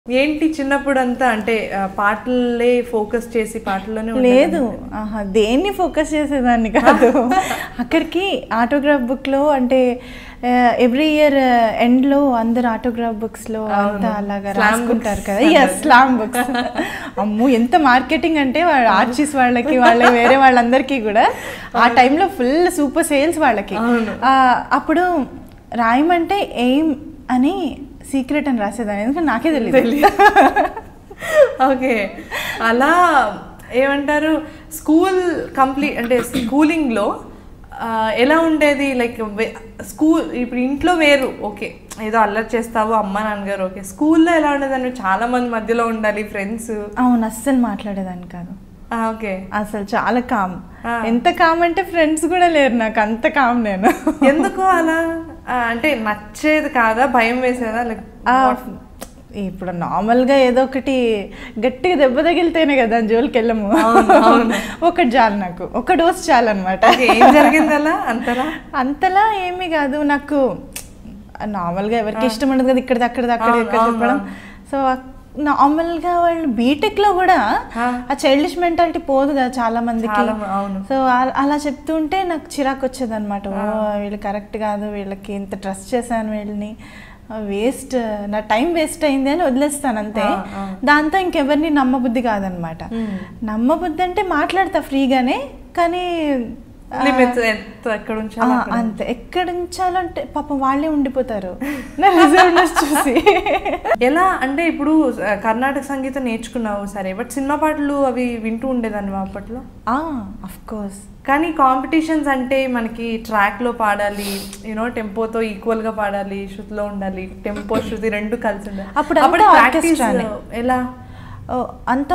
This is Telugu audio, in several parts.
ఏంటి చిన్నప్పుడు అంతా అంటే ఆ, పాటలే ఫోకస్ చేసి పాటల్లోనే లేదు ఆహా దేన్ని ఫోకస్ చేసేదాన్ని కాదు అక్కడికి ఆటోగ్రాఫ్ బుక్లో అంటే ఎవ్రీ ఇయర్ ఎండ్లో అందరు ఆటోగ్రాఫ్ బుక్స్లో అంతా అలాగా Slam రాసుకుంటారు books కదా ఎస్ స్లామ్ బుక్స్ అమ్మో ఎంత మార్కెటింగ్ అంటే వాళ్ళ ఆర్టిస్ట్ వాళ్ళకి వాళ్ళ వేరే వాళ్ళందరికీ కూడా ఆ టైంలో ఫుల్ సూపర్ సేల్స్ వాళ్ళకి అవును. ఆ, అప్పుడు రాయమంటే ఎయిమ్ అని సీక్రెట్ అని రాసేదాన్ని ఎందుకంటే నాకే తెలియదు ఓకే అలా ఏమంటారు స్కూల్ కంప్లీట్ అంటే స్కూలింగ్లో ఎలా ఉండేది లైక్ స్కూల్ ఇప్పుడు ఇంట్లో వేరు ఓకే ఏదో అల్లరి చేస్తావు అమ్మ నాన్నగారు ఓకే స్కూల్లో ఎలా ఉండేది అంటే చాలా మంది మధ్యలో ఉండాలి ఫ్రెండ్స్ అవును అస్సలు మాట్లాడేదాన్ని కాదు ఓకే అసలు చాలా కామ్ ఆ. ఎంత కామ్ అంటే ఫ్రెండ్స్ కూడా లేరు నాకు అంత కామ్ నేను ఎందుకు అలా ఆ, అంటే నచ్చేది కాదా భయం వేసేదా లైక్ ఆ, ఇప్పుడు నార్మల్గా ఏదో ఒకటి గట్టిగా దెబ్బ తగిలితేనే కదా దాని జోలికి వెళ్ళము ఒకటి చాలు నాకు ఒక డోస్ చాలు అనమాట ఏం జరిగింది అలా అంతలా అంతలా ఏమీ కాదు నాకు నార్మల్గా ఎవరికి ఇష్టం ఉండదు కదా ఇక్కడ అక్కడ అక్కడ అవును, ఇక్కడ అవును, చెప్పడం సో నార్మల్గా వాళ్ళు బీటెక్ లో కూడా ఆ. ఆ చైల్డిష్ మెంటాలిటీ పోదు కదా చాలా మందికి చాలా మ- అవును. సో అల- అలా చెప్తుంటే నాకు చిరాకు వచ్చేది అనమాట ఓ వీళ్ళు కరెక్ట్ కాదు వీళ్ళకి ఇంత ట్రస్ట్ చేశాను వీళ్ళని వేస్ట్ నా టైం వేస్ట్ అయింది అని వదిలేస్తాను అంతే ఆ, ఆ. దాంతో ఇంకెవరిని నమ్మబుద్ధి కాదనమాట మ్మ్. నమ్మబుద్ధి అంటే మాట్లాడతా ఫ్రీగానే కానీ ఆ, లిమిట్స్ ఎంత ఎక్కడ ఆ, ఉంచాలి అక్కడ. అంతే ఎక్కడ ఉంచాలంటే పాపం వాళ్ళే ఉండిపోతారు నా రిజర్వ్నెస్ చూసి ఎలా అంటే ఇప్పుడు ఆ, కర్ణాటక సంగీతం నేర్చుకున్నావు సరే బట్ సినిమా పాటలు అవి వింటూ ఉండేదాన్ని అప్పట్లో అఫ్ కోర్స్ కానీ కాంపిటీషన్స్ అంటే మనకి track లో పాడాలి యూనో టెంపోతో గా పాడాలి శృతిలో ఉండాలి టెంపో శృతి రెండు కలిసి ఉండాలి అప్పుడు అంతా practice orchestraనే. ఎలా ఓ అంత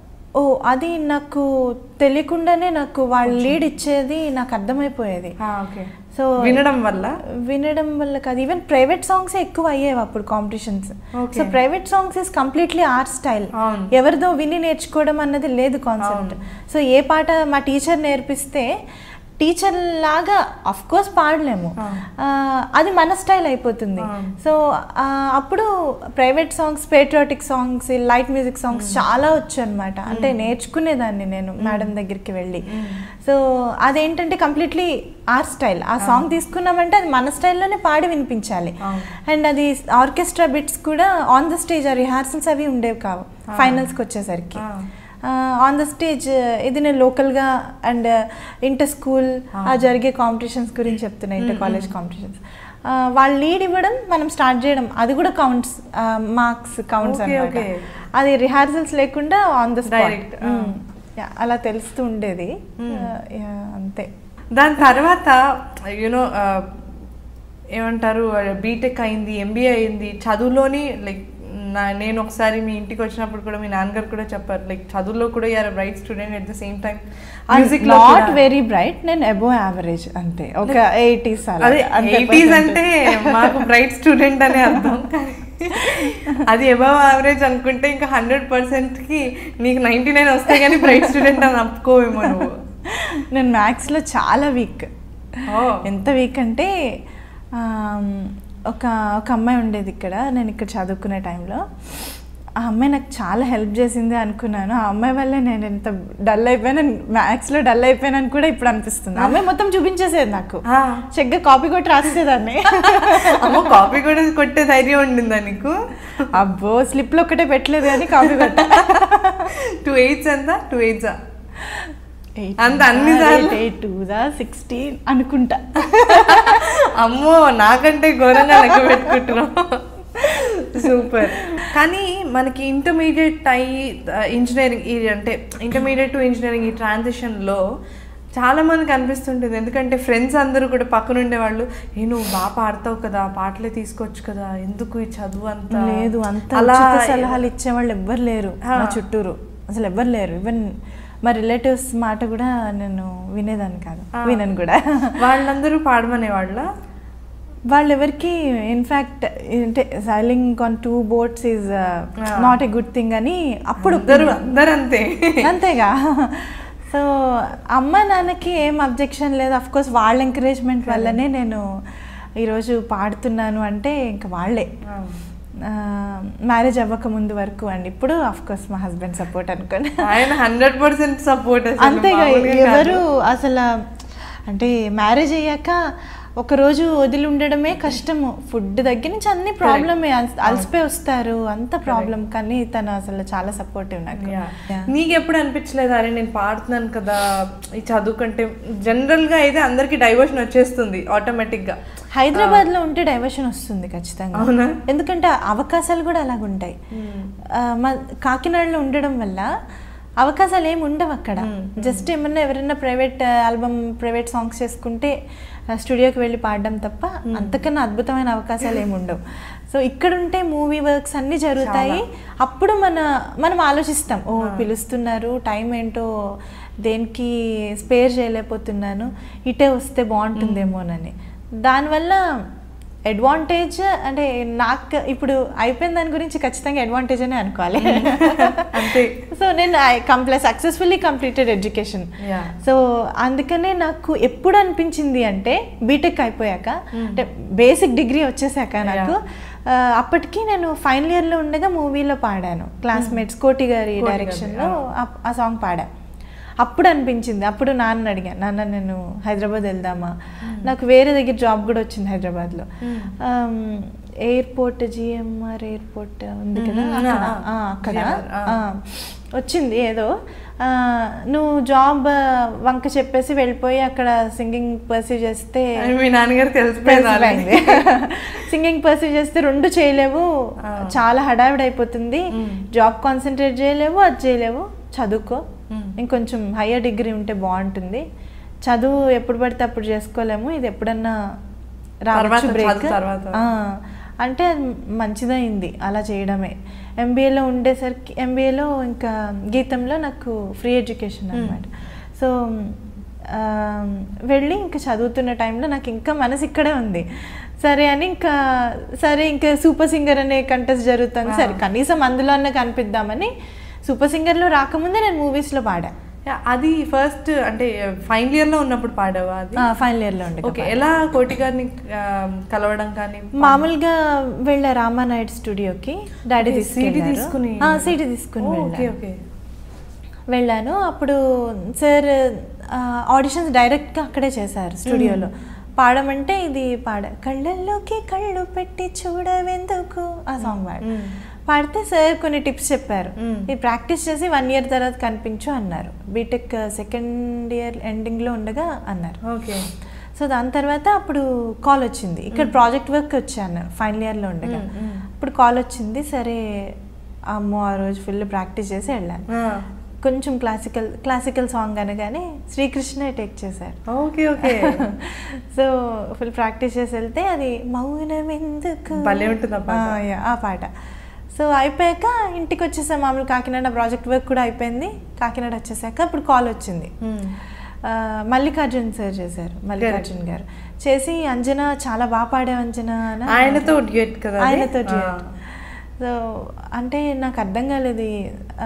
ఓ అది నాకు తెలియకుండానే నాకు వాళ్ళు లీడ్ ఇచ్చేది నాకు అర్థమైపోయేది ఓకే సో వినడం వల్ల వినడం వల్ల కాదు ఈవెన్ ప్రైవేట్ సాంగ్స్ ఎక్కువ అయ్యేవి అప్పుడు competitions Okay. So private songs is completely our style అవును. ఎవరిదో విని నేర్చుకోవడం అన్నది లేదు కాన్సెప్ట్ సో ఏ పాట మా టీచర్ నేర్పిస్తే టీచర్ లాగా అఫ్ కోర్స్ పాడలేము అవును. ఆ, అది మన స్టైల్ అయిపోతుంది అవును. సో ఆ, అప్పుడు private songs patriotic songs light music songs చాలా వచ్చు అనమాట అంటే నేర్చుకునేదాన్ని నేను మేడం దగ్గరికి వెళ్ళి సో అదేంటంటే కంప్లీట్లీ ఆర్ స్టైల్ ఆ సాంగ్ తీసుకున్నామంటే అది మన స్టైల్లోనే పాడి వినిపించాలి అవును. అండ్ అది ఆర్కెస్ట్రా బిట్స్ కూడా ఆన్ ద స్టేజ్ ఆ రిహార్సల్స్ అవి ఉండేవి కావు ఫైనల్స్కి వచ్చేసరికి ఆ. ఆన్ ద స్టేజ్ ఇది నేను లోకల్గా అండ్ ఇంటర్ స్కూల్ ఆ జరిగే కాంపిటీషన్స్ గురించి చెప్తున్నా ఇంటర్ కాలేజ్ కాంపిటీషన్స్ వాళ్ళు లీడ్ ఇవ్వడం మనం స్టార్ట్ చేయడం అది కూడా కౌంట్స్ మార్క్స్ కౌంట్స్ Okay, అనమాట okay. అది రిహార్సల్స్ లేకుండా on the Direct, spot ah. అలా తెలుస్తూ ఉండేది Uh, yeah, అంతే దాని తర్వాత యూనో ఏమంటారు బీటెక్ అయింది ఎంబీఏ అయింది చదువులోని లైక్ నా నేను ఒకసారి మీ ఇంటికి వచ్చినప్పుడు కూడా మీ నాన్నగారు కూడా చెప్పారు లైక్ చదువులో కూడా you're bright student at the same time music లో నాట్ వెరీ బ్రైట్ నేను అబోవ్ యావరేజ్ అంతే ఒక ఎయిటీస్ అదే ఎయిటీస్ అంటే మాకు బ్రైట్ స్టూడెంట్ అనే అర్థం కానీ అది ఎబవ్ యావరేజ్ అనుకుంటే ఇంకా హండ్రెడ్ కి నీకు నైన్టీ నైన్ వస్తే కానీ బ్రైట్ స్టూడెంట్ అని అప్పుకోవేమో నువ్వు నేను మ్యాథ్స్లో చాలా వీక్ ఓ ఎంత వీక్ అంటే ఆమ్, ఒక ఒక అమ్మాయి ఉండేది ఇక్కడ నేను ఇక్కడ చదువుకునే టైంలో ఆ అమ్మాయి నాకు చాలా హెల్ప్ చేసింది అనుకున్నాను ఆ అమ్మాయి వల్లే నేను ఎంత డల్ అయిపోయాను మ్యాథ్స్లో డల్ అయిపోయానని కూడా ఇప్పుడు అనిపిస్తుంది ఆ అమ్మాయి మొత్తం చూపించేసేది నాకు ఆ. చెగ్గా కాపీ కొట్టి రాసేదాన్ని అమ్మో కాపీ కూడా కొట్టే ధైర్యం ఉండిందా నీకు అబ్బో స్లిప్లో ఒక్కటే పెట్టలేదు కానీ కాపీ కొట్ట టూ ఎయిట్స్ ఎంత టూ ఎయిట్స్ అంత అన్ని సార్లు? ఎయిట్ టూ దా సిక్స్టీన్ అనుకుంటా అమ్మో నాకంటే ఘోరంగా లెక్క పెట్టుకుంటున్నాం సూపర్ కానీ మనకి ఇంటర్మీడియట్ అయ్యి ఇంజనీరింగ్ ఈ అంటే ఇంటర్మీడియట్ టు ఇంజనీరింగ్ ఈ ట్రాన్సిషన్లో చాలా మందికి అనిపిస్తుంటుంది ఎందుకంటే ఫ్రెండ్స్ అందరూ కూడా పక్కన ఉండేవాళ్ళు ఏ నువ్వు బాగా పాడతావు కదా పాటలే తీసుకోవచ్చు కదా ఎందుకు ఈ చదువు అంత లేదు అంత అలా ఉచిత సలహాలు ఇచ్చేవాళ్ళు ఎవ్వరు లేరు నా చుట్టూరు అసలు ఎవ్వరు లేరు ఈవెన్ మా రిలేటివ్స్ మాట కూడా నేను వినేదాన్ని కాదు వినను కూడా వాళ్ళందరూ పాడమనే వాళ్ళ వాళ్ళు ఎవరికి ఇన్ఫాక్ట్ అంటే sailing on two boats is not a good thing అని అప్పుడు అందరూ అందరూ అంతే అంతేగా సో అమ్మ నాన్నకి ఏం అబ్జెక్షన్ లేదు అఫ్ కోర్స్ వాళ్ళ ఎంకరేజ్మెంట్ వల్లనే నేను ఈరోజు పాడుతున్నాను అంటే ఇంకా వాళ్ళే మ్యారేజ్ అవ్వక ముందు వరకు అండి ఇప్పుడు ఆఫ్ కోర్స్ మా హస్బెండ్ సపోర్ట్ అనుకోండి ఆయన హండ్రెడ్ పర్సెంట్ సపోర్ట్ అంతేగా ఎవరు అసలు అంటే మ్యారేజ్ అయ్యాక ఒక రోజు వదిలి ఉండడమే కష్టము ఫుడ్ దగ్గర నుంచి అన్ని ప్రాబ్లమే అలసిపోయి వస్తారు అంత ప్రాబ్లం కానీ తను అసలు చాలా సపోర్టివ్ నాకు Yeah. నీకు ఎప్పుడు అనిపించలేదు అరే నేను పాడుతున్నాను కదా ఈ చదువు కంటే జనరల్ గా అయితే అందరికి డైవర్షన్ వచ్చేస్తుంది ఆటోమేటిక్ గా హైదరాబాద్ లో ఉంటే డైవర్షన్ వస్తుంది ఖచ్చితంగా అవునా? ఎందుకంటే అవకాశాలు కూడా అలాగుంటాయి ఆ, మా కాకినాడలో ఉండడం వల్ల అవకాశాలు ఏమి ఉండవు అక్కడ జస్ట్ ఏమన్నా ఎవరైనా ప్రైవేట్ ఆల్బమ్ ప్రైవేట్ సాంగ్స్ చేసుకుంటే ఆ, స్టూడియోకి వెళ్ళి పాడడం తప్ప అంతకన్నా అద్భుతమైన అవకాశాలు ఏమి ఉండవు సో ఇక్కడ ఉంటే మూవీ వర్క్స్ అన్నీ జరుగుతాయి అప్పుడు మన మనం ఆలోచిస్తాం ఓ పిలుస్తున్నారు టైం ఏంటో దేనికి స్పేర్ చేయలేకపోతున్నాను ఇటే వస్తే బాగుంటుందేమోనని దానివల్ల అడ్వాంటేజ్ అంటే నాకు ఇప్పుడు అయిపోయిన దాని గురించి ఖచ్చితంగా అడ్వాంటేజ్ అనే అనుకోవాలి అంతే సో నేను ఐ కంప్లీ successfully completed education Yeah. So అందుకనే నాకు ఎప్పుడు అనిపించింది అంటే బీటెక్ అయిపోయాక అంటే బేసిక్ డిగ్రీ వచ్చేసాక నాకు ఆ, అప్పటికి నేను ఫైనల్ ఇయర్లో ఉండగా మూవీలో పాడాను క్లాస్మేట్స్ కోటి గారి కోటి గారి, డైరెక్షన్లో ఆ సాంగ్ పాడా అప్పుడు అనిపించింది అప్పుడు నాన్న అడిగాను నాన్న నేను హైదరాబాద్ వెళ్దామా నాకు వేరే దగ్గర జాబ్ కూడా వచ్చింది హైదరాబాద్లో ఎయిర్పోర్ట్ జిఎంఆర్ ఎయిర్పోర్ట్ ఉంది కదా మ్మ్. అక్కడ ఆ, ఆ, అక్కడ GMR, ఆ. ఆ, వచ్చింది ఏదో ఆ, నువ్వు జాబ్ వంక చెప్పేసి వెళ్ళిపోయి అక్కడ సింగింగ్ పర్సీవ్ చేస్తే అని మీ నాన్నగారు తెలిసిపోయింది సింగింగ్ పర్సీవ్ చేస్తే రెండు చేయలేవు చాలా హడావిడి అయిపోతుంది జాబ్ కాన్సన్ట్రేట్ చేయలేవు అది చేయలేవు చదువుకో ఇంకొంచెం హయ్యర్ డిగ్రీ ఉంటే బాగుంటుంది చదువు ఎప్పుడు పడితే అప్పుడు చేసుకోలేము ఇది ఎప్పుడన్నా రావచ్చు తర్వాత, బ్రేక్ చదువు తర్వాత. అంటే అది మంచిదైంది అలా చేయడమే ఎంబీఏలో ఉండేసరికి ఎంబీఏలో ఇంకా గీతంలో నాకు ఫ్రీ ఎడ్యుకేషన్ అనమాట సో ఆ, వెళ్ళి ఇంకా చదువుతున్న టైంలో నాకు ఇంకా మనసు ఇక్కడే ఉంది సరే అని ఇంకా సరే ఇంకా సూపర్ సింగర్ అనే కంటెస్ట్ జరుగుతుంది సరే కనీసం అందులో అన్న కనిపిద్దామని సూపర్ సింగర్లో రాకముందే నేను మూవీస్లో పాడా Yeah, అది ఫస్ట్ అంటే ఫైనల్ ఇయర్ లో ఉన్నప్పుడు పాడావా అది ఫైనల్ ఇయర్లో ఉండే ఓకే ఎలా కోటి గారిని ఆ, కలవడం కానీ మామూలుగా వెళ్ళా రామానాయుడు స్టూడియోకి డాడీ Okay, CD తీసుకెళ్ళారు తీసుకుని సీడీ తీసుకుని ఓ, వెళ్ళాను ఓకే ఓకే వెళ్ళాను అప్పుడు సార్ ఆడిషన్స్ డైరెక్ట్గా అక్కడే చేశారు స్టూడియోలో పాడమంటే ఇది పాడ కళ్ళల్లోకి కళ్ళు పెట్టి చూడవెందుకు ఆ సాంగ్ పాడ పాడితే సార్ కొన్ని టిప్స్ చెప్పారు Mm. ఇది ప్రాక్టీస్ చేసి వన్ ఇయర్ తర్వాత కనిపించు అన్నారు బీటెక్ సెకండ్ ఇయర్ ఎండింగ్లో ఉండగా అన్నారు ఓకే సో దాని తర్వాత అప్పుడు కాల్ వచ్చింది ఇక్కడ ప్రాజెక్ట్ వర్క్ వచ్చాను ఫైనల్ ఇయర్లో ఉండగా Mm, mm. అప్పుడు కాల్ వచ్చింది సరే అమ్మో ఆ రోజు ఫుల్ ప్రాక్టీస్ చేసి వెళ్ళాను కొంచెం క్లాసికల్ క్లాసికల్ సాంగ్ అనగానే శ్రీకృష్ణ టేక్ చేశారు okay okay so full practice చేసి వెళ్తే అది మౌనం ఎందుకు భలే ఉంటుంది ఆ పాట. ఆ, yeah, ఆ పాట సో అయిపోయాక ఇంటికి వచ్చేసా మామూలు కాకినాడ ప్రాజెక్ట్ వర్క్ కూడా అయిపోయింది కాకినాడ వచ్చేసాక అప్పుడు కాల్ వచ్చింది ఆ, మల్లికార్జున్ సార్ చేశారు మల్లికార్జున్ గారు చేసి అంజన చాలా బాగా పాడావు అంజన అని అన్నారు. ఆయనతో డ్యూయట్ కదా అది? ఆయనతో ఆ. duet. సో అంటే నాకు అర్థం కాలేదు ఈ, ఆ,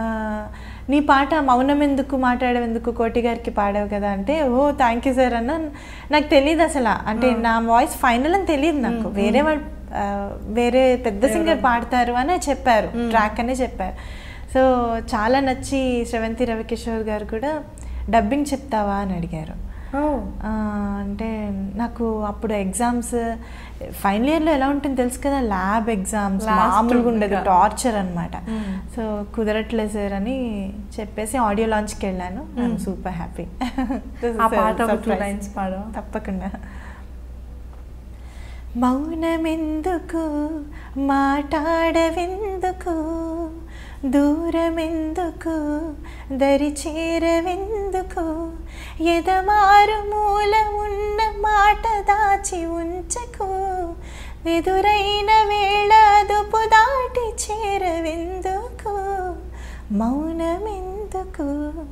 నీ పాట మౌనం ఎందుకు మాట్లాడేందుకు కోటి గారికి పాడావు కదా అంటే ఓ థ్యాంక్ యూ సార్ అన్న నాకు తెలియదు అసలు అంటే నా వాయిస్ ఫైనల్ అని తెలియదు నాకు వేరే వాళ్ళు ఆ, వేరే పెద్ద సింగర్ పాడతారు అని చెప్పారు ట్రాక్ అనే చెప్పారు సో చాలా నచ్చి శ్రవంతి రవికిషోర్ గారు కూడా డబ్బింగ్ చెప్తావా అని అడిగారు ఓ. ఆ, అంటే నాకు అప్పుడు ఎగ్జామ్స్ ఫైనల్ ఇయర్లో ఎలా ఉంటుంది తెలుసు కదా ల్యాబ్ ఎగ్జామ్స్ Last మామూలుగా ఉండదు ఇంకా. టార్చర్ అనమాట Hmm. సో కుదరట్లేదు సార్ అని చెప్పేసి ఆడియో లాంచ్కి వెళ్ళాను సూపర్ హ్యాపీ ఆ పాట ఒక టూ లైన్స్ పాడవా తప్పకుండా మౌనమెందుకు మాటాడవెందుకు దూరమెందుకు దరి చేరవెందుకు ఎదమారు మూల ఉన్న మాట దాచి ఉంచకు ఎదురైన వేళ అదుపు దాటి చేరవెందుకు మౌనమెందుకు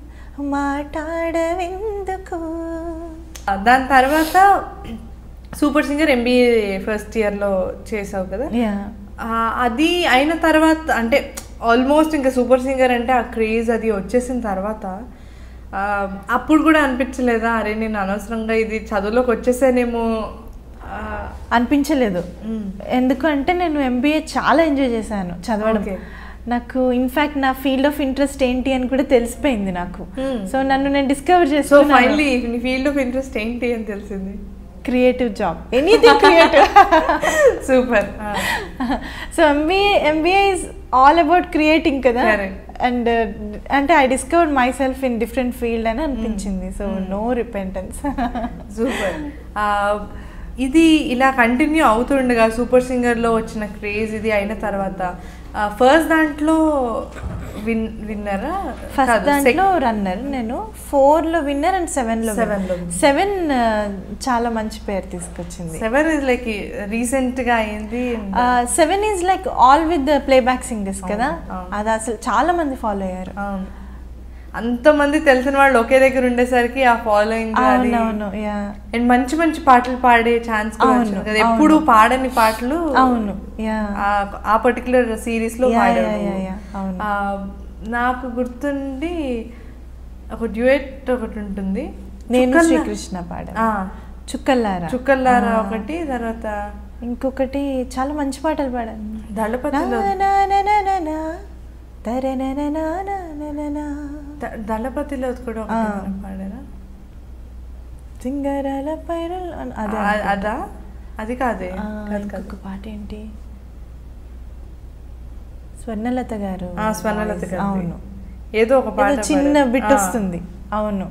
మాటాడవెందుకు దాని తర్వాత super singer MBA first year లో చేసావు కదా యా ఆ, అది అయిన తర్వాత అంటే ఆల్మోస్ట్ ఇంకా సూపర్ సింగర్ అంటే ఆ క్రేజ్ అది వచ్చేసిన తర్వాత ఆ, అప్పుడు కూడా అనిపించలేదా అరే నేను అనవసరంగా ఇది చదువులోకి వచ్చేసానేమో అనిపించలేదు ఎందుకంటే నేను ఎంబీఏ చాలా ఎంజాయ్ చేశాను చదవడం Okay. నాకు ఇన్ఫాక్ట్ నా ఫీల్డ్ ఆఫ్ ఇంట్రెస్ట్ ఏంటి అని కూడా తెలిసిపోయింది నాకు Hmm. సో నన్ను నేను డిస్కవర్ సో చేసుకున్నాను ఫైనలీ నీ ఫీల్డ్ ఆఫ్ ఇంట్రెస్ట్ ఏంటి అని తెలిసింది creative job anything creative super so MBA MBA is all about creating కదా Correct. అండ్ అంటే I discovered myself in different field అని అనిపించింది సో నో రిపెంటెన్స్ సూపర్ ఇది ఇలా కంటిన్యూ అవుతుండగా సూపర్ సింగర్లో వచ్చిన క్రేజ్ ఇది అయిన తర్వాత ఫస్ట్ దాంట్లో విన్ విన్నరా ఫస్ట్ దాంట్లో రన్నర్ నేను ఫోర్ లో విన్నర్ అండ్ సెవెన్ లో Seven లో winner. సెవెన్ చాలా మంచి పేరు తీసుకొచ్చింది సెవెన్ ఇస్ లైక్ రీసెంట్ గా అయింది seven is like all with playback singers కదా అవును. అది అసలు చాలా మంది ఫాలో అయ్యారు అవును. అంతమంది తెలిసిన వాళ్ళు ఒకే దగ్గర ఉండేసరికి ఆ ఫాలోయింగ్ అవునవును యా అండ్ మంచి మంచి పాటలు పాడే ఛాన్స్ కూడా అవును, వచ్చింది కదా ఎప్పుడు పాడని పాటలు అవును యా ఆ- ఆ పర్టికులర్ సిరీస్ లో Yeah, పాడాడు yeah, yeah, yeah. అవును. ఆ, నాకు గుర్తుండి ఒక డ్యూయట్ ఒకటి ఉంటుంది నేను చుక్కల్లా- శ్రీకృష్ణ పాడ ఆ, చుక్కల్లారా చుక్కల్లారా ఆ. ఒకటి తర్వాత ఇంకొకటి చాలా మంచి పాటలు పాడాను దళపతిలో నా, నా, నా, నా, నా, నా. తర, నా, నా, నా, నా, నా, నా, నా. ద- దళపతిలో కూడా ఒకటి ఆ. ఏమైనా పాడారా సింగరాల పైరల్ అన్- అదే ఆ- అనుకుంటా. అదా అది కాదే ఆ, కాదు కాదు ఇంకొక పాట ఏంటి స్వర్ణలత గారు ఆ, స్వర్ణలత గారిది. అవును ఏదో ఒక పాట ఏదో చిన్న పాడారు. బిట్ ఆ. వస్తుంది అవును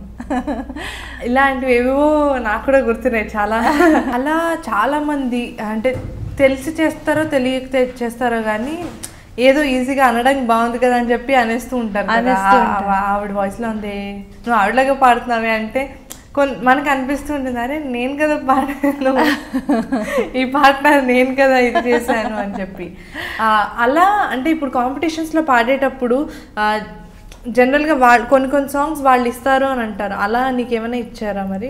ఇలాంటివి ఏవేవో నాకు కూడా గుర్తున్నాయి చాలా అలా చాలా మంది అంటే తెలిసి చేస్తారో తెలియక తె- చేస్తారో కానీ ఏదో ఈజీగా అనడానికి బాగుంది కదా అని చెప్పి అనేస్తూ ఉంటారు కదా. అనేస్తూ ఆ- ఉంటారు. ఆ- ఆవిడ వాయిస్ లో ఉంది నువ్వు ఆవిడలాగా పాడుతున్నావే అంటే కొన్ మనకు అనిపిస్తూ ఉంటుంది అరే నేను కదా పాడాను ఈ పాట నాది, నేను కదా ఇది చేశాను అని చెప్పి ఆ, అలా అంటే ఇప్పుడు కాంపిటీషన్స్ లో పాడేటప్పుడు ఆ, జనరల్ గా వాళ్ళు కొన్ని కొన్ని సాంగ్స్ వాళ్ళు ఇస్తారు అని అంటారు అలా నీకేమైనా ఇచ్చారా మరి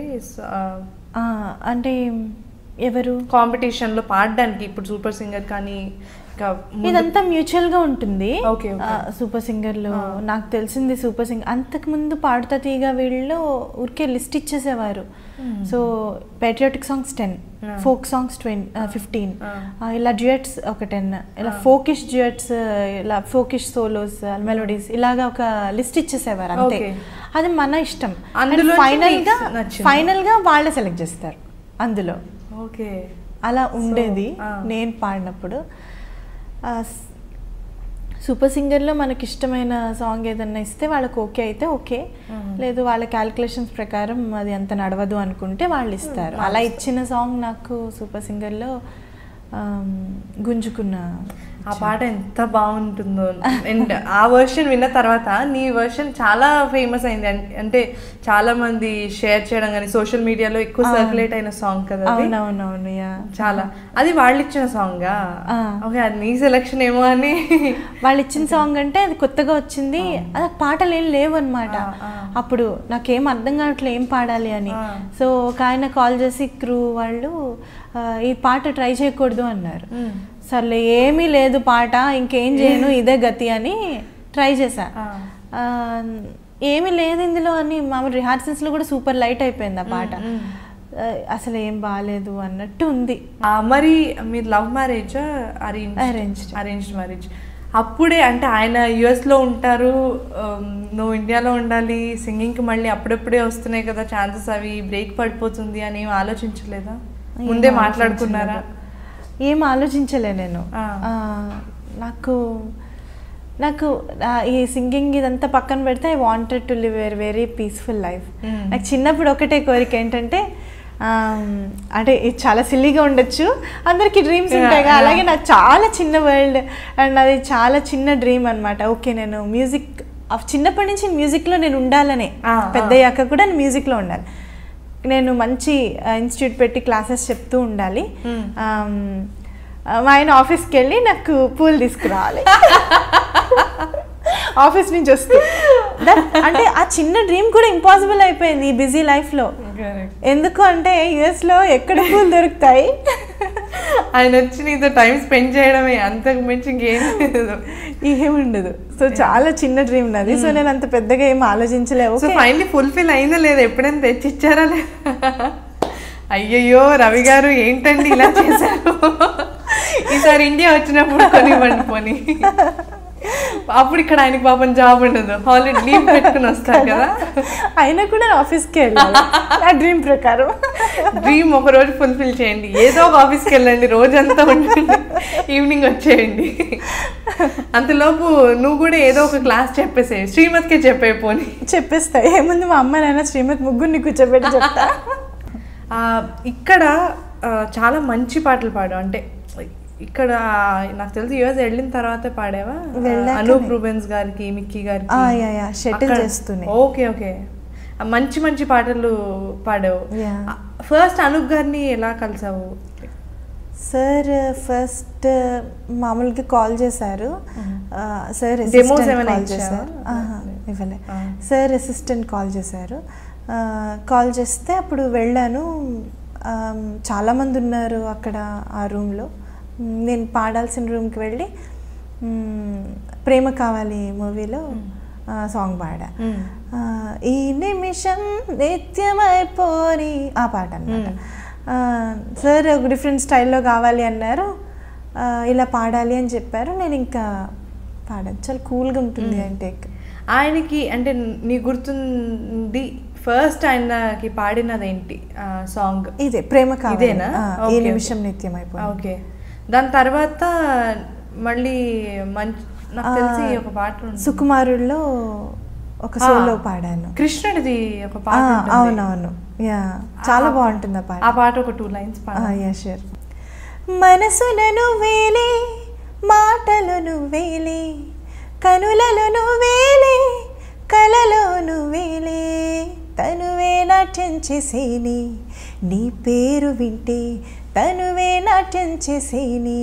ఆ, అంటే ఎవరు కాంపిటీషన్ లో పాడడానికి ఇప్పుడు సూపర్ సింగర్ కానీ ఇంకా ముందు- ఇదంతా మ్యూచువల్ గా ఉంటుంది Okay, okay. ఆ, సూపర్ సింగర్ లో నాకు తెలిసింది సూపర్ సింగర్ అంతకు ముందు పాడుతా తీగ వీళ్ళు ఊరికే లిస్ట్ ఇచ్చేసేవారు so patriotic songs ten Ah. Folk songs ట్వెన్ ఫిఫ్టీన్ Ah. ఇలా డ్యూయట్స్ ఒక టెన్ ఇలా ఫోకిష్ డ్యూయట్స్ ఇలా ఫోకిష్ సోలోస్ మెలోడీస్ ఇలాగా ఒక లిస్ట్ ఇచ్చేసేవారు అంతే Okay. అది మన ఇష్టం అందులోంచి ఫైనల్ గా నీకు నచ్చింది. ఫైనల్ గా వాళ్ళే సెలెక్ట్ చేస్తారు అందులో ఓకే అలా ఉండేది ah. నేను పాడినప్పుడు ఆ, స్- సూపర్ సింగర్లో మనకి ఇష్టమైన సాంగ్ ఏదన్నా ఇస్తే వాళ్ళకి ఓకే అయితే ఓకే Mhm. లేదు వాళ్ళ క్యాలిక్యులేషన్స్ ప్రకారం అది అంత నడవదు అనుకుంటే వాళ్ళు ఇస్తారు అలా ఇచ్చిన సాంగ్ నాకు సూపర్ సింగర్లో ఆమ్, గుంజుకున్న ఆ పాట ఎంత బాగుంటుందో అండ్ ఆ వర్షన్ విన్న తర్వాత నీ వర్షన్ చాలా ఫేమస్ అయింది అన్- అంటే చాలా మంది షేర్ చేయడం కానీ సోషల్ మీడియాలో ఎక్కువ అవును. సర్క్యులేట్ అయిన సాంగ్ కదా అది. అవునవునవును యా చాలా అది వాళ్ళు ఇచ్చిన సాంగా ఆ. ఓకే అది నీ సెలక్షన్ ఏమో అని వాళ్ళు ఇచ్చిన సాంగ్ అంటే అది కొత్తగా వచ్చింది అది ఆ పాటలు ఏం లేవు అనమాట ఆ, ఆ. అప్పుడు నాకేం అర్థం కావట్లేదు ఏం పాడాలి అని ఆ. సో ఒక ఆయన కాల్ చేసి క్రూ వాళ్ళు ఆ, ఈ పాట ట్రై చేయకూడదు అన్నారు మ్మ్. సర్లే ఏమీ లేదు పాట ఇంకేం చేయను ఇదే గతి అని ట్రై చేశా ఆ. ఆ, ఏమీ లేదు ఇందులో అని మామూలు రిహార్సల్స్లో కూడా సూపర్ లైట్ అయిపోయింది ఆ పాట మ్మ్. ఆ, అసలు ఏం బాగాలేదు అన్నట్టు ఉంది ఆ, మరి మీరు love marriage arrange Arranged. Arranged marriage అప్పుడే అంటే ఆయన యుఎస్ లో ఉంటారు um, నువ్వు ఇండియాలో ఉండాలి సింగింగ్ కి మళ్ళీ అప్పుడప్పుడే వస్తున్నాయి కదా ఛాన్సెస్ అవి బ్రేక్ పడిపోతుంది అని ఏం ఆలోచించలేదా ఏం ముందే మాట్లాడుకున్నారా ఆలోచించలేదు. ఏం ఆలోచించలే నేను ఆ. ఆ, నాకు నాకు ఆ, ఈ సింగింగ్ ఇదంతా పక్కన పెడితే I wanted to live very very peaceful life Hmm. నాకు చిన్నప్పుడు ఒకటే కోరిక ఏంటంటే ఆమ్, అంటే ఇది చాలా సిల్లీగా ఉండొచ్చు అందరికి డ్రీమ్స్ Yeah, ఉంటాయి కదా yeah. అలాగే నాకు చాలా చిన్న వరల్డ్ అండ్ అది చాలా చిన్న డ్రీమ్ అనమాట ఓకే నేను మ్యూజిక్ చిన్నప్పటి నుంచి మ్యూజిక్లో నేను ఉండాలనే Ah, ah. పెద్దయ్యాక కూడా నేను మ్యూజిక్లో ఉండాలి నేను మంచి ఇన్స్టిట్యూట్ పెట్టి క్లాసెస్ చెప్తూ ఉండాలి Hmm. ఆమ్, ఆ, మా ఆయన ఆఫీస్కి వెళ్ళి నాకు పూలు తీసుకురావాలి ఆఫీస్ నుంచి వస్తే That- అంటే ఆ చిన్న డ్రీమ్ కూడా ఇంపాసిబుల్ అయిపోయింది ఈ బిజీ లైఫ్లో ఎందుకు అంటే యుఎస్లో ఎక్కడ పూలు దొరుకుతాయి ఆయన వచ్చి నీతో టైం స్పెండ్ చేయడమే అంతకు మించి ఇంకేం లేదు ఏముండదు సో చాలా చిన్న డ్రీమ్ నాది సో నేను అంత పెద్దగా ఏం ఆలోచించలేవు సో ఫైనలీ ఫుల్ఫిల్ అయిందా లేదా ఎప్పుడైనా తెచ్చి ఇచ్చారా లేదా అయ్యయ్యో రవి గారు ఏంటండి ఇలా చేశారు ఈసారి ఇండియా వచ్చినప్పుడు కొనివ్వండి పోనీ అప్పుడు ఇక్కడ ఆయనకి పాపం జాబ్ ఉండదు హాలిడే లీవ్ పెట్టుకుని వస్తారు కదా అయినా కూడా నేను ఆఫీస్కి వెళ్ళాలి నా డ్రీమ్ ప్రకారం డ్రీమ్ ఒక రోజు ఫుల్ఫిల్ చేయండి ఏదో ఒక ఆఫీస్కి వెళ్ళండి రోజంతా ఉండండి ఈవినింగ్ వచ్చేయండి అంతలోపు నువ్వు కూడా ఏదో ఒక క్లాస్ చెప్పేసేయి శ్రీమతికే చెప్పే పోనీ చెప్పేస్తా ఏముంది మా అమ్మ నాన్న శ్రీమతి ముగ్గురిని కూర్చోబెట్టి చెప్తా ఆ, ఇక్కడ ఆ, చాలా మంచి పాటలు పాడు అంటే ఇక్కడ నాకు తెలిసి యుఎస్ వెళ్ళిన తర్వాతే పాడావా వెళ్ళాకనే. అనూప్ రూబెన్స్ గారికి మిక్కీ గారికి ఆ, యా, యా, షటిల్ అక్కడ- చేస్తూనే. ఓకే ఓకే ఆ, మంచి మంచి పాటలు పాడావు యా. ఫస్ట్ అనూప్ గారిని ఎలా కలిసావు సార్ ఫస్ట్ మామూలుగా కాల్ చేశారు ఆ, సార్ Demos అసిస్టెంట్ ఏమైనా కాల్ ఇచ్చావా? చేశారు ఆహా, ఇవ్వలే ఆ. సార్ అసిస్టెంట్ కాల్ చేశారు ఆ, కాల్ చేస్తే అప్పుడు వెళ్ళాను ఆ, చాలామంది ఉన్నారు అక్కడ ఆ రూమ్లో నేను పాడాల్సిన రూమ్కి వెళ్ళి మ్, ప్రేమ కావాలి మూవీలో సాంగ్ పాడా మ్మ్. ఆ, ఈ నిమిషం నిత్యమైపోని ఆ పాట అనమాట సార్ ఒక డిఫరెంట్ స్టైల్లో కావాలి అన్నారు ఆ, ఇలా పాడాలి అని చెప్పారు నేను ఇంకా పాడాను చాలా కూల్గా ఉంటుంది అంటే ఆయనకి అంటే నీ గుర్తుంది ఫస్ట్ ఆయనకి పాడినది ఏంటి సాంగ్ ఇదే ప్రేమ కావాలి ఇదేనా? ఆ, ఓకే, ఈ ఓకే. నిమిషం నిత్యమైపోయి ఓకే దాని తర్వాత మళ్ళీ మంచి నాకు ఆ, తెలిసి ఒక పాట ఉంది. సుకుమారుల్లో ఒక ఆ, సోలో పాడాను కృష్ణుడిది ఒక ఆ, పాట ఉంటుంది. అవునవును యా చాలా ఆ- బాగుంటుంది ఆ పాట ఆ పాట ఒక టూ లైన్స్ పాడ యా షూర్ మనసులను వేలే మాటలను వేలే కనులను వేలే కలలోను వేలే తనువే నాట్యం చేసేని నీ పేరు వింటే తనువే నాట్యం చేసేని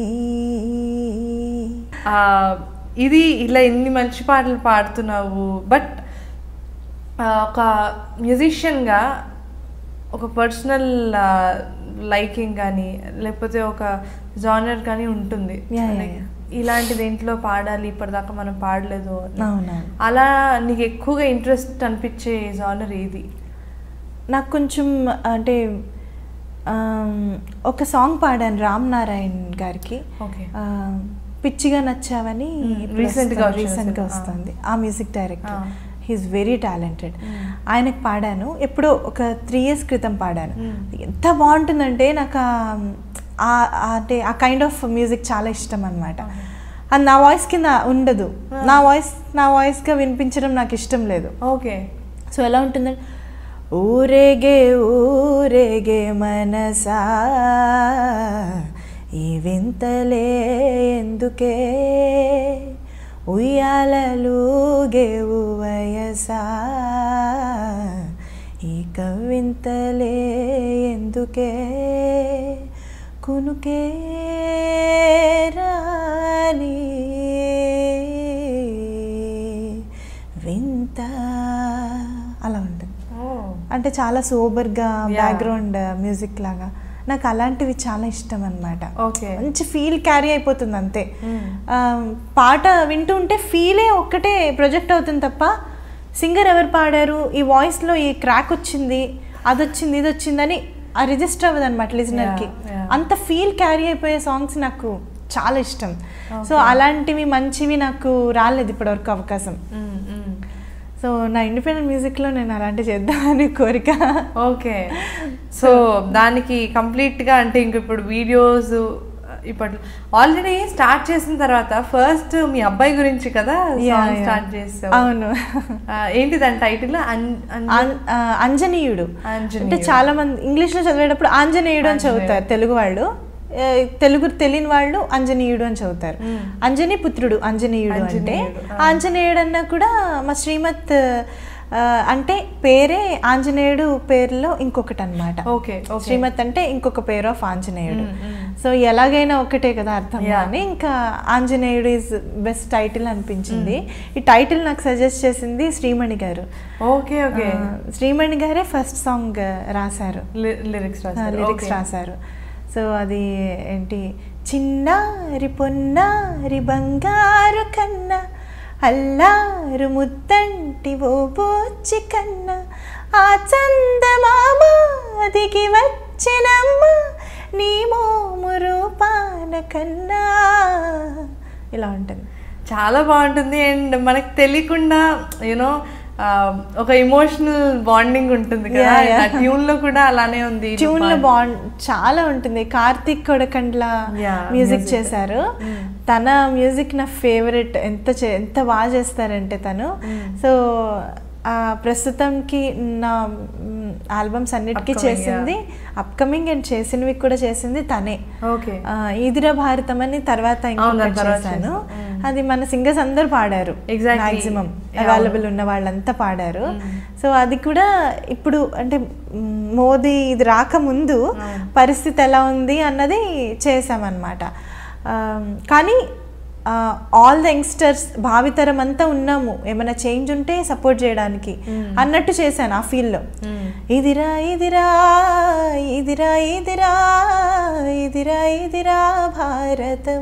ఆ, ఇది ఇలా ఎన్ని మంచి పాటలు పాడుతున్నావు బట్ ఒక మ్యూజిషియన్గా ఒక పర్సనల్ లైకింగ్ కానీ లేకపోతే ఒక జానర్ కానీ ఉంటుంది Yeah, yeah, Like, yeah. ఇలాంటి దేంట్లో పాడాలి ఇప్పటిదాకా మనం పాడలేదు అని. అవునవును అలా నీకు ఎక్కువగా ఇంట్రెస్ట్ అనిపించే జానర్ ఏది నాకు కొంచెం అంటే ఆమ్, ఒక సాంగ్ పాడాను రామ్ నారాయణ్ గారికి ఓకే ఆ, పిచ్చిగా నచ్చావని Mm, ఇప్పుడు recent గా వస్తుంది, వచ్చిన recent గా సినిమా. వస్తుంది ఆ music director Ah. He is very talented Mm. ఆయనకు పాడాను ఎప్పుడో ఒక త్రీ ఇయర్స్ క్రితం పాడాను Mm. ఎంత బాగుంటుందంటే నాకు ఆ- ఆ- ఆ- అంటే ఆ కైండ్ ఆఫ్ మ్యూజిక్ చాలా ఇష్టం అనమాట అది నా వాయిస్ కింద ఉండదు Ah. నా వాయిస్ నా వాయిస్గా వినిపించడం నాకు ఇష్టం లేదు ఓకే సో ఎలా ఉంటుందంటే ఊరేగే ఊరేగే మనసా ఈ వింతలే ఎందుకే ఉయ్యాలలుగే వయసా ఈ కవింతలే ఎందుకే కునుకే రాని వింత అలా ఉంటుంది అంటే చాలా సోబర్గా Yeah. బ్యాక్గ్రౌండ్ మ్యూజిక్ లాగా నాకు అలాంటివి చాలా ఇష్టం అనమాట ఓకే మంచి ఫీల్ క్యారీ అయిపోతుంది అంతే Mm. ఆ, పాట వింటూ ఉంటే ఫీలే ఒక్కటే ప్రొజెక్ట్ అవుతుంది తప్ప సింగర్ ఎవరు పాడారు ఈ వాయిస్లో ఈ క్రాక్ వచ్చింది అది వచ్చింది ఇది వచ్చిందని ఆ రిజిస్టర్ అవ్వదు అనమాట లిజనర్కి Yeah, yeah. అంత ఫీల్ క్యారీ అయిపోయే సాంగ్స్ నాకు చాలా ఇష్టం సో Okay. అలాంటివి మంచివి నాకు రాలేదు ఇప్పటివరకు అవకాశం మ్మ్, మ్మ్. సో నా ఇండిపెండెంట్ మ్యూజిక్లో నేను అలాంటివి చేద్దామని కోరిక ఓకే సో దానికి కంప్లీట్గా అంటే ఇంక ఇప్పుడు వీడియోస్ ఇప్పుడు ఆల్రెడీ స్టార్ట్ చేసిన తర్వాత ఫస్ట్ మీ అబ్బాయి గురించి కదా Yeah, సాంగ్ yeah. స్టార్ట్ చేసావు అవును ఆ, ఏంటి దాని టైటిల్ ఆన్- ఆ, అంజనీయుడు ఆంజనేయుడు. అంటే చాలా మంది ఇంగ్లీష్లో చదివేటప్పుడు ఆంజనేయుడు అని ఆంజనేయుడు. చదువుతారు తెలుగు వాళ్ళు ఏ, తెలుగు తెలియని వాళ్ళు అంజనీయుడు అని చదువుతారు మ్మ్. అంజనీ పుత్రుడు అంజనీయుడు అంటే అంజనీయుడు, ఆ. ఆంజనేయుడు అన్నా కూడా మా శ్రీమత్ ఆ, అంటే పేరే ఆంజనేయుడు పేరులో ఇంకొకటి అనమాట ఓకే ఓకే శ్రీమత్ అంటే ఇంకొక పేరు ఆఫ్ ఆంజనేయుడు మ్మ్, మ్మ్. సో ఎలాగైనా ఒకటే కదా అర్థం Yeah. అని ఇంకా ఆంజనేయుడు ఈజ్ బెస్ట్ టైటిల్ అనిపించింది ఈ టైటిల్ నాకు సజెస్ట్ చేసింది శ్రీమణి గారు ఓకే ఓకే ఆ, శ్రీమణి గారే ఫస్ట్ సాంగ్ రాశారు లిరిక్స్ లిరిక్స్ రాశారు సో అది ఏంటి చిన్నారి పొన్నారి బంగారు కన్నా అల్లారు ముద్దంటి ఓ బోచి కన్నా ఆ చందమామ దిగి వచ్చి వచ్చెనమ్మ నీ మోము రూపాన కన్నా ఇలా ఉంటుంది చాలా బాగుంటుంది అండ్ మనకు తెలియకుండా యూనో ఒక ఇమోషనల్ బాండింగ్ ఉంటుంది కదా Yeah, yeah. ఆ ట్యూన్ లో కూడా అలానే ఉంది ట్యూన్ లో బాగుంది చాలా ఉంటుంది Karthik Kodakandla Yeah, music music. చేశారు తన మ్యూజిక్ నా ఫేవరెట్ ఎంత చే- ఎంత బాగా చేస్తారంటే తను సో ఆ, ప్రస్తుతంకి నా ఆల్బమ్స్ అన్నిటికీ Upcoming, చేసింది అప్కమింగ్ అండ్ చేసినవి కూడా చేసింది తనే ఓకే ఆ, ఈదిరా భారతం అని తర్వాత అవును, ఇంకొకటి దాని తర్వాత చేశాను చేశాను. అది మన సింగర్స్ అందరు పాడారు Exactly. మాక్సిమం అవును. అవైలబుల్ ఉన్న వాళ్ళంతా పాడారు సో అది కూడా ఇప్పుడు అంటే మ్, మోదీ ఇది రాకముందు పరిస్థితి ఎలా ఉంది అన్నది చేసామన్నమాట ఆ, కానీ ఆల్ ద యంగ్స్టర్స్ భావితరం అంతా ఉన్నాము ఏమైనా చేంజ్ ఉంటే సపోర్ట్ చేయడానికి అన్నట్టు చేశాను ఆ ఫీల్డ్లో ఇదిరా ఇదిరా ఇదిరా ఇదిరా ఇదిరా ఇదిరా భారతం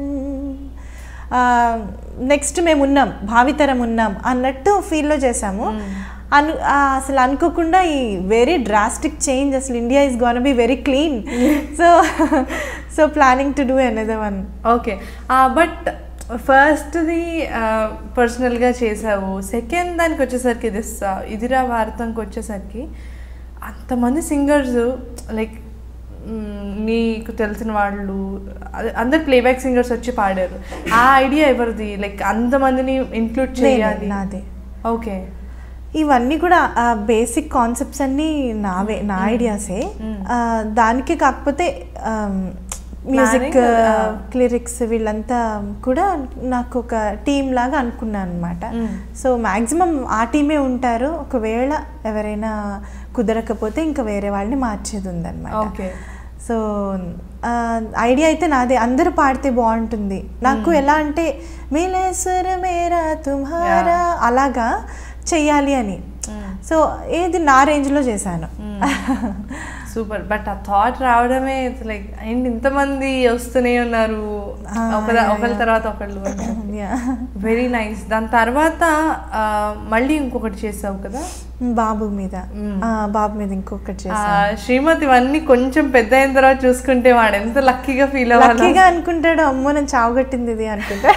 నెక్స్ట్ మేము ఉన్నాం భావితరం ఉన్నాం అన్నట్టు ఫీల్లో చేసాము అను ఆ, అసలు అనుకోకుండా ఈ వెరీ డ్రాస్టిక్ చేంజ్ అసలు India is gonna be very clean so so planning to do another one okay but ఫస్ట్ది పర్సనల్గా చేసావు సెకండ్ దానికి వచ్చేసరికి ఇది స- ఇదిరా భారతంకి వచ్చేసరికి అంతమంది సింగర్స్ లైక్ నీకు తెలిసిన వాళ్ళు అదే అందరు ప్లేబ్యాక్ సింగర్స్ వచ్చి పాడారు ఆ ఐడియా ఎవరిది లైక్ అంతమందిని ఇంక్లూడ్ చేయాలి నాదే ఓకే ఇవన్నీ కూడా బేసిక్ కాన్సెప్ట్స్ అన్నీ నావే నా ఐడియాసే ఆ, దానికి కాకపోతే మ్యూజిక్ Planning, లిరిక్స్ వీళ్ళంతా కూడా నాకు ఒక టీమ్ లాగా అనుకున్నాను అనమాట సో మ్యాక్సిమం ఆ టీమే ఉంటారు ఒకవేళ ఎవరైనా కుదరకపోతే ఇంకా వేరే వాళ్ళని మార్చేది ఉందన్నమాట ఓకే సో ఐడియా అయితే నాదే అందరూ పాడితే బాగుంటుంది నాకు ఎలా అంటే మేలేశ్వర మేరా తుమ్హారా అలాగా చెయ్యాలి అని సో ఏది నా రేంజ్లో చేశాను సూపర్ బట్ ఆ థాట్ రావడమే లైక్ అండ్ ఇంతమంది వస్తూనే ఉన్నారు ఒక ఒకరి తర్వాత ఒకళ్ళు Yeah. వెరీ నైస్ దాని తర్వాత ఆ, మళ్ళీ ఇంకొకటి చేసావు కదా బాబు మీద ఆ, బాబు మీద ఇంకొకటి ఆ, చేశాను శ్రీమతి ఇవన్నీ కొంచెం పెద్ద అయిన తర్వాత చూసుకుంటే వాడు ఎంత లక్కీగా ఫీల్ అవ్వాలి లక్కీగా అనుకుంటాడు అమ్మో నేను చావుగట్టింది ఇది అనుకుంటా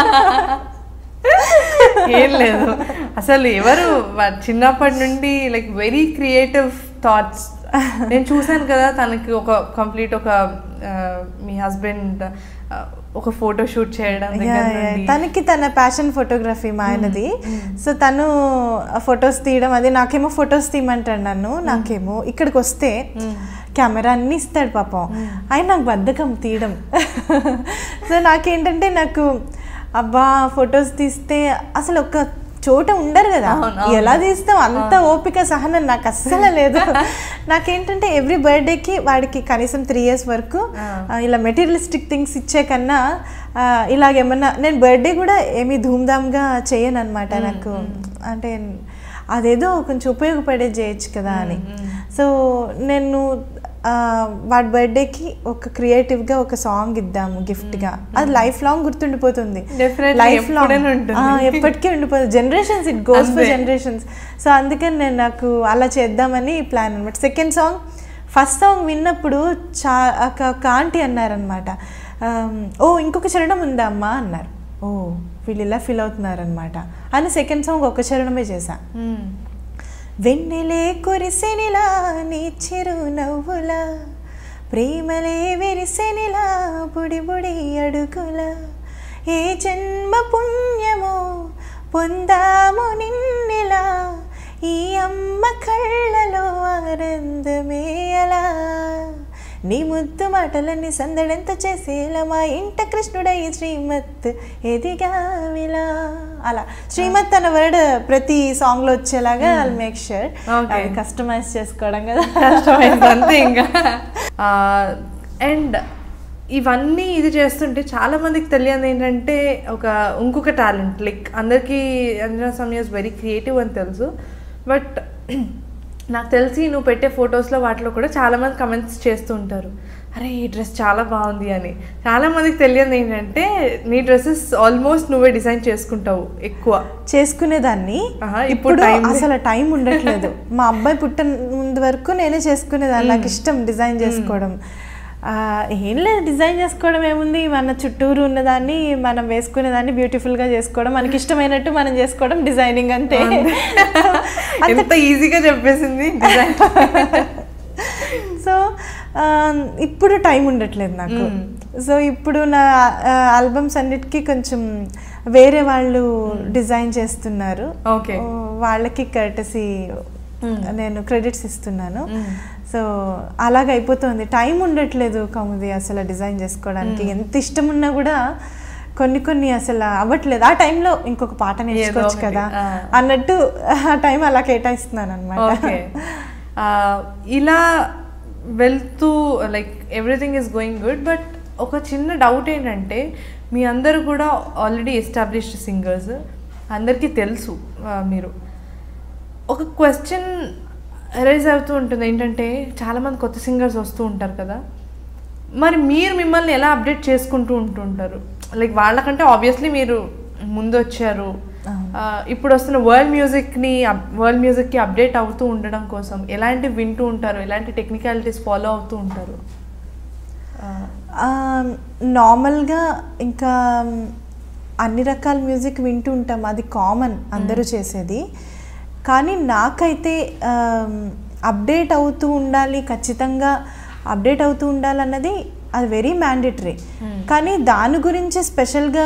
ఏం లేదు అసలు ఎవరు వా- చిన్నప్పటి నుండి లైక్ వెరీ క్రియేటివ్ థాట్స్ నేను చూశాను కదా తనకి ఒక కంప్లీట్ ఒక ఆ, మీ హస్బెండ్ ఒక ఫోటో షూట్ చేయడం దగ్గర Yeah, yeah. నుండి తనకి తన ప్యాషన్ ఫోటోగ్రఫీ మా ఆయనది సో తను ఫొటోస్ తీయడం అది నాకేమో ఫొటోస్ తీయమంటాడు నన్ను నాకేమో ఇక్కడికి వస్తే కెమెరా అన్ని ఇస్తాడు పాపం ఆయన నాకు బద్ధకం తీయడం సో నాకేంటంటే నాకు అబ్బా ఫొటోస్ తీస్తే అసలు ఒక చోట ఉండరు కదా అవును, అవును. ఎలా తీస్తాం అంత ఓపిక సహనం నాకు అస్సలు లేదు నాకేంటంటే ఎవ్రీ బర్త్డేకి వాడికి కనీసం త్రీ ఇయర్స్ వరకు ఆ, ఇలా మెటీరియలిస్టిక్ థింగ్స్ ఇచ్చే కన్నా ఆ, ఇలాగేమన్నా నేను బర్త్డే కూడా ఏమీ ధూమ్ధామ్గా చేయను అనమాట నాకు అంటే అదేదో కొంచెం ఉపయోగపడేది చేయొచ్చు కదా అని సో నేను ఆ, వాడి బర్త్డేకి ఒక క్రియేటివ్గా ఒక సాంగ్ ఇద్దాము గిఫ్ట్గా అది లైఫ్ లాంగ్ గుర్తుండిపోతుంది Definitely, లైఫ్ లాంగ్ ఎప్పుడైనా ఉంటుంది. ఎప్పటికీ ఉండిపోతుంది జనరేషన్స్ ఇట్ గోస్ ఫర్ అంతే. జనరేషన్స్ సో అందుకని నేను నాకు అలా చేద్దామని ప్లాన్ అనమాట సెకండ్ సాంగ్ ఫస్ట్ సాంగ్ విన్నప్పుడు చా ఒక ఒక ఆంటీ అన్నారనమాట ఓ ఇంకొక చరణం ఉందా అమ్మా అన్నారు ఓ వీళ్ళు ఇలా ఫీల్ అవుతున్నారనమాట అని సెకండ్ సాంగ్ ఒక చరణమే చేశా మ్మ్. వెన్నెలే కురిసెనిలా నీ చిరు నవ్వులా ప్రేమలే విరిసెనిలా బుడి బుడి అడుగుల ఏ జన్మ పుణ్యమో పొందాము నిన్నెలా ఈ అమ్మ కళ్ళలో ఆనందమే అలా నీ ముద్దు మాటలన్నీ సందడెంత చేసేలా మా ఇంట కృష్ణుడై శ్రీమత్ ఎదిగావిలా అలా శ్రీమత్ అన్న వర్డ్ ప్రతి సాంగ్ లో వచ్చేలాగా I make sure Okay. Customise చేసుకోవడం కదా కష్టమైంది అంతే ఇంకా అండ్ ఇవన్నీ ఇది చేస్తుంటే చాలా మందికి తెలియదు ఏంటంటే ఒక ఇంకొక టాలెంట్ లైక్ అందరికీ అంజనా సమయాస్ వెరీ క్రియేటివ్ అని తెలుసు బట్ నాకు తెలిసి నువ్వు పెట్టే ఫొటోస్లో వాటిలో కూడా చాలా మంది కమెంట్స్ చేస్తూ ఉంటారు అరే ఈ డ్రెస్ చాలా బాగుంది అని చాలా మందికి తెలియదు ఏంటంటే నీ డ్రెస్సెస్ ఆల్మోస్ట్ నువ్వే డిజైన్ చేసుకుంటావు ఎక్కువ చేసుకునేదాన్ని ఆహా, ఇప్పుడు ఇప్పుడు time లే- అసలు టైం ఉండట్లేదు మా అబ్బాయి పుట్టిన ముందు వరకు నేనే చేసుకునేదాన్ని నాకు ఇష్టం డిజైన్ చేసుకోవడం ఆ, ఏం లేదు డిజైన్ చేసుకోవడం ఏముంది మన చుట్టూరు ఉన్నదాన్ని మనం వేసుకునేదాన్ని బ్యూటిఫుల్గా చేసుకోవడం మనకి ఇష్టమైనట్టు మనం చేసుకోవడం డిజైనింగ్ అంతే ఎంత ఈజీగా చెప్పేసింది డిజైన్ సో ఆ, ఇప్పుడు టైం ఉండట్లేదు నాకు సో ఇప్పుడు నా ఆల్బమ్స్ అన్నిటికీ కొంచెం వేరే వాళ్ళు డిజైన్ చేస్తున్నారు ఓకే ఓ, వాళ్ళకి కర్టసీ నేను క్రెడిట్స్ ఇస్తున్నాను సో అలాగ అయిపోతుంది టైం ఉండట్లేదు కౌముది అసలు డిజైన్ చేసుకోవడానికి ఎంత ఇష్టం ఉన్నా కూడా కొన్ని కొన్ని అసలు అవ్వట్లేదు ఆ టైంలో ఇంకొక పాట నేర్చుకోవచ్చు ఒకటి, కదా ఆ. అన్నట్టు ఆ టైం అలా కేటాయిస్తున్నాను అనమాట ఓకే ఇలా వెళ్తూ like everything is going good but ఒక చిన్న డౌట్ ఏంటంటే మీ అందరు కూడా ఆల్రెడీ ఎస్టాబ్లిష్డ్ సింగర్స్ అందరికీ తెలుసు ఆ, మీరు ఒక క్వశ్చన్ రైజ్ అవుతూ ఉంటుంది ఏంటంటే చాలామంది కొత్త సింగర్స్ వస్తూ ఉంటారు కదా మరి మీరు మిమ్మల్ని ఎలా అప్డేట్ చేసుకుంటూ ఉంటుంటారు లైక్ వాళ్ళకంటే ఆబ్వియస్లీ మీరు ముందు వచ్చారు ఆ, ఇప్పుడు వస్తున్న వరల్డ్ మ్యూజిక్ని వరల్డ్ మ్యూజిక్కి అప్డేట్ అవుతూ ఉండడం కోసం ఎలాంటివి వింటూ ఉంటారు ఎలాంటి టెక్నికాలిటీస్ ఫాలో అవుతూ ఉంటారు ఆ, నార్మల్గా ఇంకా మ్, అన్ని రకాల మ్యూజిక్ వింటూ ఉంటాం అది కామన్ అందరూ చేసేది కానీ నాకైతే అప్డేట్ అవుతూ ఉండాలి ఖచ్చితంగా అప్డేట్ అవుతూ ఉండాలన్నది అది వెరీ మ్యాండేటరీ కానీ దాని గురించి స్పెషల్గా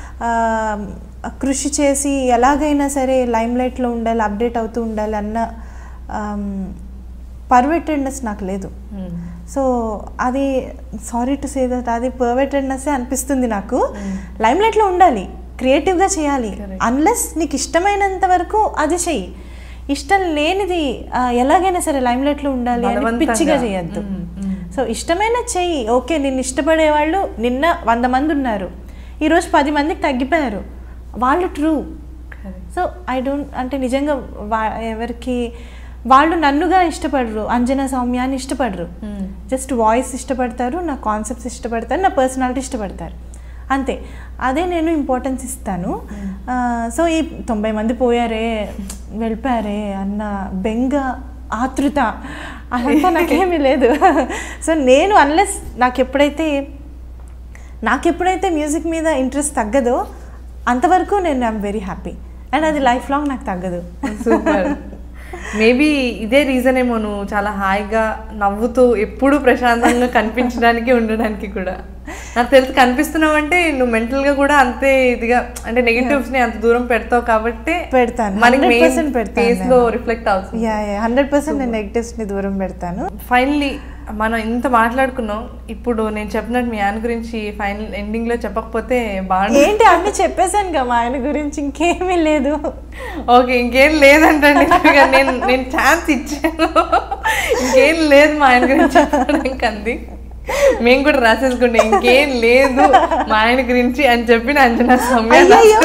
కృషి చేసి ఎలాగైనా సరే లైమ్ లైట్లో ఉండాలి అప్డేట్ అవుతూ ఉండాలి అన్న పర్వెటెడ్నెస్ నాకు లేదు మ్మ్. సో అది సారీ టు సే దట్ అది పర్వెటెడ్నెస్ అనిపిస్తుంది నాకు లైమ్ లైట్లో ఉండాలి క్రియేటివ్గా చేయాలి Correct. అన్లెస్ నీకు ఇష్టమైనంత వరకు అది చెయ్యి ఇష్టం లేనిది ఆ, ఎలాగైనా సరే లైమ్ లైట్లో ఉండాలి అని బలవంతంగా. పిచ్చిగా చేయొద్దు మ్మ్, మ్మ్. సో ఇష్టమైన చెయ్యి ఓకే నిన్ను ఇష్టపడే వాళ్ళు నిన్న వంద మంది ఉన్నారు ఈరోజు పది మందికి తగ్గిపోయారు వాళ్ళు true Correct. So I don't అంటే నిజంగా వా- ఎవరికి వాళ్ళు నన్నుగా ఇష్టపడరు అంజనా సౌమ్య అని ఇష్టపడరు మ్మ్. జస్ట్ వాయిస్ ఇష్టపడతారు నా కాన్సెప్ట్స్ ఇష్టపడతారు నా పర్సనాలిటీ ఇష్టపడతారు అంతే అదే నేను ఇంపార్టెన్స్ ఇస్తాను ఆ, సో ఈ తొంభై మంది పోయారే వెళ్ళిపోయారే అన్న బెంగ ఆతృత అదంతా నాకేమీ లేదు సో నేను అన్లెస్ నాకు ఎప్పుడైతే నాకు ఎప్పుడైతే మ్యూజిక్ మీద ఇంట్రెస్ట్ తగ్గదో అంతవరకు నేను ఐఎమ్ వెరీ హ్యాపీ అండ్ అది లైఫ్ లాంగ్ నాకు తగ్గదు సూపర్ మేబీ ఇదే రీజన్ ఏమో నువ్వు చాలా హాయిగా నవ్వుతూ ఎప్పుడూ ప్రశాంతంగా కనిపించడానికి ఉండడానికి కూడా నాకు తెలిసి కనిపిస్తున్నావు అంటే నువ్వు mental గా కూడా అంతే ఇదిగా అంటే negatives ని అంత దూరం పెడతావు కాబట్టి పెడతాను. మనకి 100% పెడతాను ఫేస్ నేను. లో రిఫ్లెక్ట్ అవుతుంది యా యా హండ్రెడ్ పర్సెంట్ నేను నెగిటివ్స్ని దూరం పెడతాను ఫైనలీ మనం ఇంత మాట్లాడుకున్నాం ఇప్పుడు నేను చెప్పినట్టు మీ ఆయన గురించి ఫైనల్ ఎండింగ్ లో చెప్పకపోతే బాగుంది ఏంటి అన్ని చెప్పేశాను కదా మా ఆయన గురించి ఇంకేమీ లేదు ఓకే ఇంకేం లేదంటండి ఇక నేను నేను ఛాన్స్ ఇచ్చాను ఇంకేం లేదు మా ఆయన గురించి చెప్పడానికి అంది మేము కూడా రాసేసుకుంటే ఇంకేం లేదు మా ఆయన గురించి అని చెప్పి అంజనా సౌమ్య అయ్యయ్యో.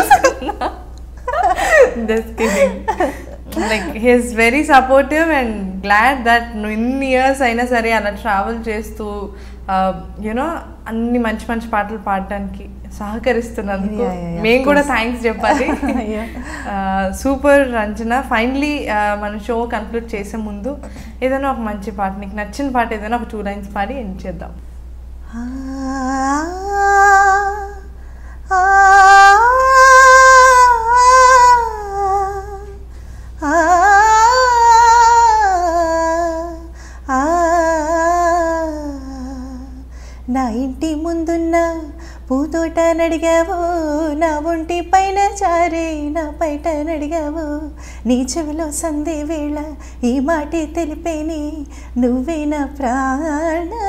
Just kidding like he's very supportive and glad that నువ్వు ఇన్ని ఇయర్స్ అయినా సరే అలా ట్రావెల్ చేస్తూ యూనో అన్ని మంచి మంచి పాటలు పాడడానికి సహకరిస్తున్నందుకు Yeah, yeah, yeah, మేము of కూడా course. థ్యాంక్స్ చెప్పాలి అయ్యో. సూపర్ రంజన ఫైనలీ మన షో కన్క్లూడ్ చేసే ముందు ఏదైనా ఒక మంచి పాట నీకు నచ్చిన పాట ఏదైనా ఒక టూ లైన్స్ పాడి ఎండ్ చేద్దాం నా ఇంటి ముందున్న పూతోట నడిగావు నా ఒంటి పైన చారే నా బయట నడిగావు నీ చెవిలో సందే వేళ ఈ మాటే తెలిపేని నువ్వే నా ప్రాణం